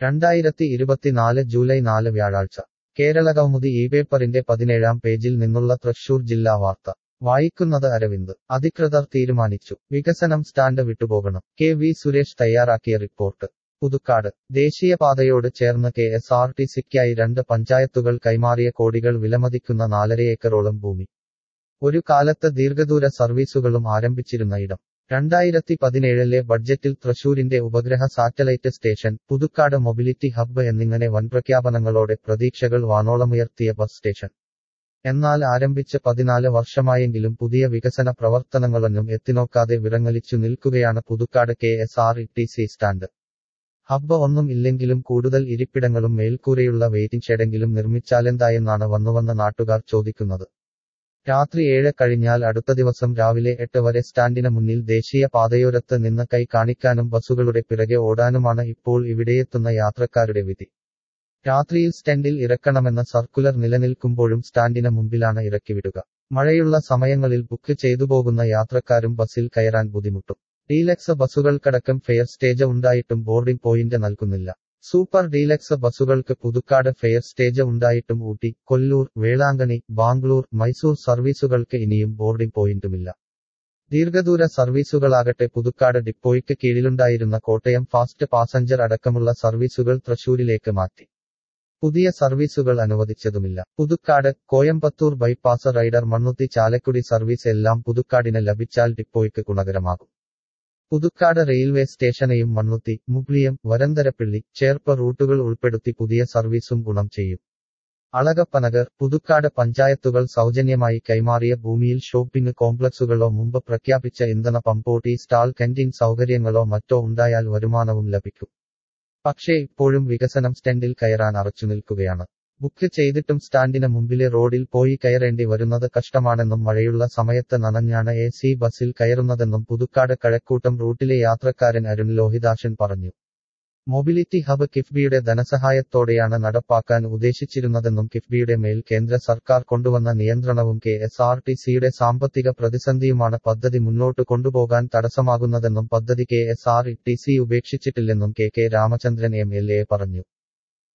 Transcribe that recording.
രണ്ടായിരത്തി ഇരുപത്തിനാല് ജൂലൈ നാല് വ്യാഴാഴ്ച കേരളകൗമുദി ഈ പേപ്പറിന്റെ പതിനേഴാം പേജിൽ നിന്നുള്ള തൃശൂർ ജില്ലാ വാർത്ത വായിക്കുന്നത് അരവിന്ദ് അധികൃതർ തീരുമാനിച്ചു വികസനം സ്റ്റാൻഡ് വിട്ടുപോകണം കെ വി സുരേഷ് തയ്യാറാക്കിയ റിപ്പോർട്ട് പുതുക്കാട് ദേശീയപാതയോട് ചേർന്ന് കെ എസ് ആർ ടി സിക്കായി രണ്ട് പഞ്ചായത്തുകൾ കൈമാറിയ കോടികൾ വിലമതിക്കുന്ന നാലര ഏക്കറോളം ഭൂമി ഒരു കാലത്ത് ദീർഘദൂര സർവീസുകളും ആരംഭിച്ചിരുന്ന ഇടം രണ്ടായിരത്തി പതിനേഴിലെ ബഡ്ജറ്റിൽ തൃശൂരിന്റെ ഉപഗ്രഹ satellite station Puthukkad mobility hub എന്നിങ്ങനെ വൻപ്രഖ്യാപനങ്ങളോടെ പ്രതീക്ഷകൾ വാനോളമുയർത്തിയ ബസ് സ്റ്റേഷൻ എന്നാൽ ആരംഭിച്ച് പതിനാല് വർഷമായെങ്കിലും പുതിയ വികസന പ്രവർത്തനങ്ങളൊന്നും എത്തിനോക്കാതെ വിറങ്ങലിച്ചു നിൽക്കുകയാണ് Puthukkad K S R E T C stand hub ഒന്നും ഇല്ലെങ്കിലും കൂടുതൽ ഇരിപ്പിടങ്ങളും മേൽക്കൂരയുള്ള വെയിറ്റിംഗ് ഷെഡെങ്കിലും നിർമ്മിച്ചാലെന്തായെന്നാണ് വന്നുവന്ന നാട്ടുകാർ ചോദിക്കുന്നത് രാത്രി ഏഴ് കഴിഞ്ഞാൽ അടുത്ത ദിവസം രാവിലെ എട്ട് വരെ സ്റ്റാൻഡിന് മുന്നിൽ ദേശീയ പാതയോരത്ത് നിന്ന് കൈ കാണിക്കാനും ബസ്സുകളുടെ പിറകെ ഓടാനുമാണ് ഇപ്പോൾ ഇവിടെയെത്തുന്ന യാത്രക്കാരുടെ വിധി രാത്രിയിൽ സ്റ്റാൻഡിൽ ഇറക്കണമെന്ന സർക്കുലർ നിലനിൽക്കുമ്പോഴും സ്റ്റാൻഡിന് മുമ്പിലാണ് ഇറക്കിവിടുക മഴയുള്ള സമയങ്ങളിൽ ബുക്ക് ചെയ്തു പോകുന്ന യാത്രക്കാരും ബസ്സിൽ കയറാൻ ബുദ്ധിമുട്ടും ഡീലക്സ് ബസ്സുകൾക്കടക്കം ഫെയർ സ്റ്റേജ് ഉണ്ടായിട്ടും ബോർഡിംഗ് പോയിന്റ് നൽകുന്നില്ല സൂപ്പർ ഡീലക്സ് ബസ്സുകൾക്ക് പുതുക്കാട് ഫെയർ സ്റ്റേജ് ഉണ്ടായിട്ടും ഊട്ടി കൊല്ലൂർ വേളാങ്കണി ബാംഗ്ലൂർ മൈസൂർ സർവീസുകൾക്ക് ഇനിയും ബോർഡിംഗ് പോയിന്റുമില്ല ദീർഘദൂര സർവീസുകളാകട്ടെ പുതുക്കാട് ഡിപ്പോയ്ക്ക് കീഴിലുണ്ടായിരുന്ന കോട്ടയം ഫാസ്റ്റ് പാസഞ്ചർ അടക്കമുള്ള സർവീസുകൾ തൃശൂരിലേക്ക് മാറ്റി പുതിയ സർവീസുകൾ അനുവദിച്ചതുമില്ല Puthukkad Coimbatore bypass rider Mannuthy Chalakudy service എല്ലാം പുതുക്കാടിന് ലഭിച്ചാൽ ഡിപ്പോയ്ക്ക് ഗുണകരമാകും പുതുക്കാട് റെയിൽവേ സ്റ്റേഷനെയും മണ്ണുത്തി മുഗ്ലിയം വരന്തരപ്പിള്ളി ചേർപ്പ് റൂട്ടുകൾ ഉൾപ്പെടുത്തി പുതിയ സർവീസും ഗുണം ചെയ്യും അളകപ്പനഗർ പുതുക്കാട് പഞ്ചായത്തുകൾ സൗജന്യമായി കൈമാറിയ ഭൂമിയിൽ ഷോപ്പിംഗ് കോംപ്ലക്സുകളോ മുമ്പ് പ്രഖ്യാപിച്ച ഇന്ധന പമ്പോ ടീ സ്റ്റാൾ കന്റീൻ സൗകര്യങ്ങളോ മറ്റോ ഉണ്ടായാൽ വരുമാനവും ലഭിക്കും പക്ഷേ ഇപ്പോഴും വികസനം സ്റ്റാൻഡിൽ കയറാൻ അറച്ചു നിൽക്കുകയാണ് ബുക്ക് ചെയ്തിട്ടും സ്റ്റാൻഡിന് മുമ്പിലെ റോഡിൽ പോയി കയറേണ്ടി വരുന്നത് കഷ്ടമാണെന്നും മഴയുള്ള സമയത്ത് നനഞ്ഞാണ് എ സി ബസ്സിൽ കയറുന്നതെന്നും പുതുക്കാട് കഴക്കൂട്ടം റൂട്ടിലെ യാത്രക്കാരൻ അരുൺ ലോഹിതാഷൻ പറഞ്ഞു മൊബിലിറ്റി ഹബ് കിഫ്ബിയുടെ ധനസഹായത്തോടെയാണ് നടപ്പാക്കാൻ ഉദ്ദേശിച്ചിരുന്നതെന്നും കിഫ്ബിയുടെ മേൽ കേന്ദ്ര സർക്കാർ കൊണ്ടുവന്ന നിയന്ത്രണവും കെ എസ് ആർ ടി സിയുടെ സാമ്പത്തിക പ്രതിസന്ധിയുമാണ് പദ്ധതി മുന്നോട്ട് കൊണ്ടുപോകാൻ തടസ്സമാകുന്നതെന്നും പദ്ധതി K S R T C ഉപേക്ഷിച്ചിട്ടില്ലെന്നും K K Ramachandran M L A പറഞ്ഞു